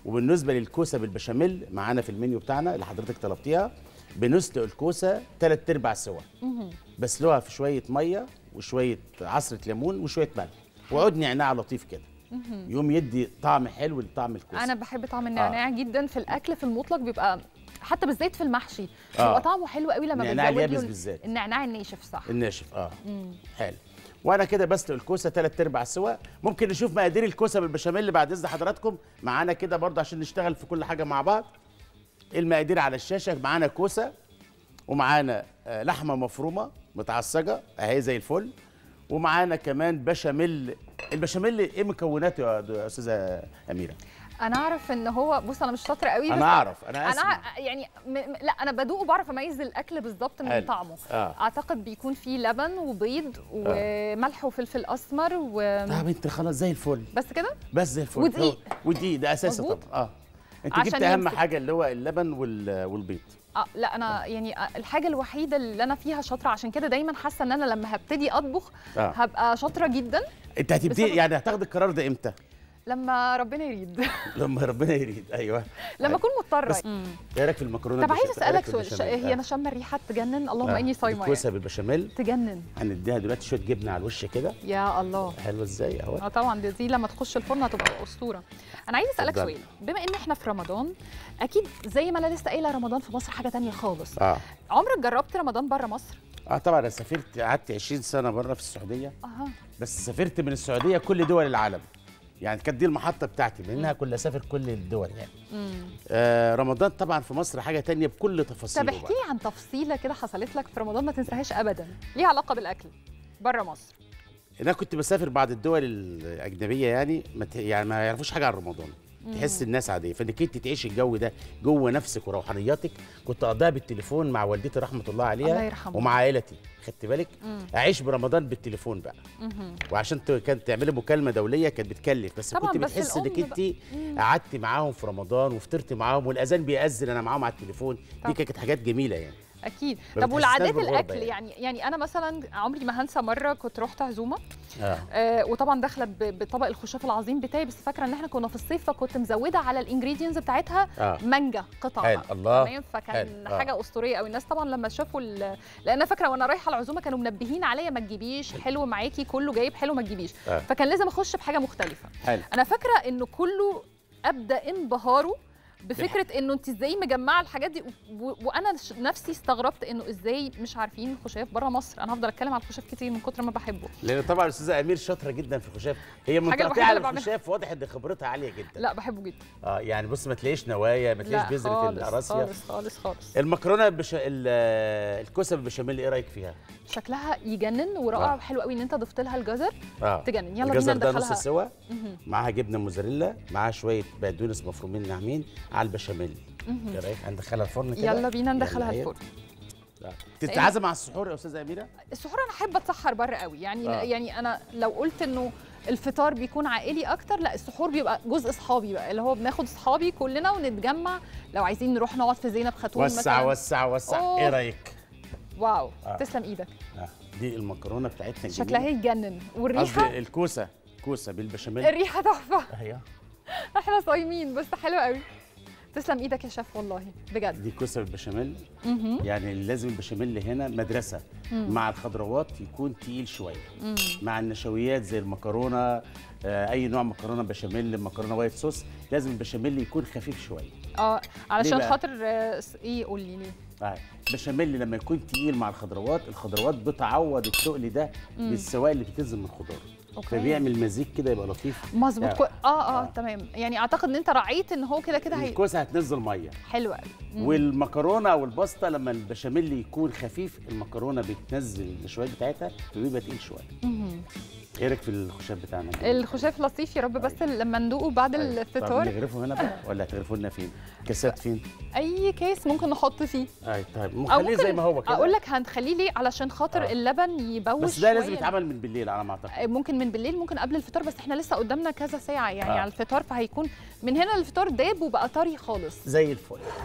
وبالنسبه للكوسه بالبشاميل معانا في المنيو بتاعنا اللي حضرتك طلبتيها بنسلق الكوسه ثلاث ارباع سوا بسلقها في شويه ميه وشويه عصره ليمون وشويه ملح وعود نعناع لطيف كده يوم يدي طعم حلو لطعم الكوسه انا بحب طعم النعناع جدا في الاكل في المطلق بيبقى حتى بالذات في المحشي آه. بيبقى طعمه حلو قوي لما النعناع بتزود اليابس له بالذات. النعناع الناشف صح الناشف اه حلو وانا كده بسلق الكوسه ثلاث ارباع سوا ممكن نشوف مقادير الكوسه بالبشاميل بعد اذن حضراتكم معانا كده برضه عشان نشتغل في كل حاجه مع بعض المقادير على الشاشه معانا كوسه ومعانا آه، لحمه مفرومه متعصجه اهي زي الفل ومعانا كمان بشاميل البشاميل ايه مكوناته يا يا استاذه اميره انا اعرف ان هو بص انا مش شاطره قوي بس انا اعرف انا انا اسمع ع- يعني م... م- لا انا بدوق وبعرف اميز الاكل بالظبط من حلو. طعمه آه. اعتقد بيكون فيه لبن وبيض وملح وفلفل اسمر و طب انت خلاص زي الفل بس كده بس زي الفل ودقيق. هو- ودقيق ده اساسي مظبوط. طبعا اه انت عشان جبت اهم يمسك. حاجه اللي هو اللبن وال- والبيض آه لا انا يعني آه، الحاجه الوحيده اللي انا فيها شاطره عشان كده دايما حاسه ان انا لما هبتدي اطبخ آه. هبقى شاطره جدا انت هتبتدي بسبب- يعني هتاخد القرار ده امتى؟ لما ربنا يريد لما ربنا يريد ايوه لما اكون مضطره بس- مم. ايه رايك في المكرونه طب عايز بالبشاميل؟ إيه اسالك رأيك في سؤال ش- البشاميل؟ هي آه. انا شامه ريحه تجنن اللهم آه. اني صايمه الكوسه يعني. بالبشاميل تجنن هنديها دلوقتي شويه جبنه على الوش كده يا الله حلوه ازاي اهو اه طبعا دي, دي لما تخش الفرن هتبقى اسطوره انا عايز اسالك اتفضلي. سؤال بما ان احنا في رمضان اكيد زي ما انا لسه قايله رمضان في مصر حاجه تانية خالص اه عمرك جربت رمضان بره مصر اه طبعا انا سافرت قعدت 20 سنه بره في السعوديه اها بس سافرت من السعوديه كل دول العالم يعني كانت دي المحطه بتاعتي منها كل اسافر كل الدول يعني امم آه رمضان طبعا في مصر حاجه تانية بكل طب تفاصيله احكي بقى. لي عن تفصيله كده حصلت لك في رمضان ما تنساهاش ابدا ليها علاقه بالاكل بره مصر انا كنت بسافر بعض الدول الاجنبيه يعني ما ت- يعني ما يعرفوش حاجه عن رمضان تحس الناس عاديه فانك انت تعيش الجو ده جوه نفسك وروحانياتك كنت اقضيها بالتليفون مع والدتي رحمه الله عليها الله يرحمها. ومع عائلتي خدت بالك مم. اعيش برمضان بالتليفون بقى مهم. وعشان ت- كانت تعملي مكالمه دوليه كانت بتكلف بس طبعاً، كنت بس بتحس انك الأم انت قعدت معاهم في رمضان وفطرت معاهم والاذان بيأذن انا معاهم على التليفون طب. دي كانت حاجات جميله يعني اكيد ما طب بتحسهاش والعادات بالغربة الاكل يعني. يعني يعني انا مثلا عمري ما هنسى مره كنت رحت عزومه اه آه وطبعا داخله ب- بطبق الخشاف العظيم بتاعي بس فاكره ان احنا كنا في الصيف فكنت مزوده على الانجريدينتس بتاعتها اه مانجا قطع حلو، الله. تمام فكان حلو، آه. حاجه اسطوريه قوي الناس طبعا لما شافوا ال- لان انا فاكره وانا رايحه العزومه كانوا منبهين عليا ما تجيبيش حلو معاكي كله جايب حلو ما تجيبيش آه. فكان لازم اخش بحاجه مختلفه حلو انا فاكره انه كله ابدا انبهاره بفكره انه انت ازاي مجمعه الحاجات دي و... وانا ش- نفسي استغربت انه ازاي مش عارفين الخشاف بره مصر انا هفضل اتكلم على الخشاف كتير من كتر ما بحبه لان طبعا الاستاذه امير شاطره جدا في الخشاف هي الحاجة منطقتها الوحيدة على اللي بعملها. الخشاف واضح ان خبرتها عاليه جدا لا بحبه جدا اه يعني بص ما تلاقيش نوايا ما تلاقيش لا بذره خالص القراصيه خالص خالص خالص المكرونه بش... ال- الكوسه بالبشاميل ايه رايك فيها؟ شكلها يجنن ورائع آه. وحلو قوي ان انت ضفت لها الجزر اه تجنن يلا بينا الجزر ده نص ندخلها سوا مهم. معاها جبنه موزاريلا معاها شويه بقدونس مفرومين ناعمين على البشاميل مهم. ايه رايك هندخلها الفرن كده يلا بينا ندخلها يلا الفرن آه. تتعزم مع السحور يا استاذه اميره؟ السحور انا احب اتسحر بره قوي يعني آه. يعني انا لو قلت انه الفطار بيكون عائلي اكتر لا السحور بيبقى جزء اصحابي بقى اللي هو بناخد اصحابي كلنا ونتجمع لو عايزين نروح نقعد في زينب خاتون وسع مثلا وسع وسع أوه. ايه رايك؟ واو آه. تسلم ايدك آه. دي المكرونه بتاعتنا شكلها الجميلة. يتجنن والريحه قصدي الكوسه كوسه بالبشاميل الريحه تحفه ايوه احنا صايمين بس حلوه قوي تسلم ايدك يا شيف والله بجد دي كوسه بالبشاميل مهم. يعني لازم البشاميل هنا مدرسه مم. مع الخضروات يكون تقيل شويه مم. مع النشويات زي المكرونه آه، اي نوع مكرونه بشاميل مكرونه وايت صوص لازم البشاميل يكون خفيف شويه اه علشان بقى؟ خاطر آه، س- ايه قول لي ليه آه. البشاميل لما يكون تقيل مع الخضروات الخضروات بتعوض التقل ده مم. بالسوائل اللي بتنزل من الخضار اوكي فبيعمل مزيج كده يبقى لطيف مظبوط يعني. كو... اه اه آه. تمام يعني اعتقد ان انت راعيت ان هو كده كده هي الكوسه هتنزل ميه حلو قوي مم. والمكرونه او الباستا لما البشاميل يكون خفيف المكرونه بتنزل النشويات بتاعتها فبيبقى تقيل شويه مهم. ايه رايك في الخشاب بتاعنا الخشاف لطيف يا رب بس لما ندوقه بعد أيوة. طب الفطار نغرفه هنا بقى ولا هتغرفوا لنا فين؟ كاسات فين؟ اي كيس ممكن نحط فيه اي طيب او خليه زي ممكن ما هو كده اقول لك هنخليه ليه علشان خاطر آه. اللبن يبوش بس ده لازم شوية. يتعمل من بالليل على ما اعتقد ممكن من بالليل ممكن قبل الفطار بس احنا لسه قدامنا كذا ساعه يعني آه. على الفطار فهيكون من هنا الفطار داب وبقى طري خالص زي الفل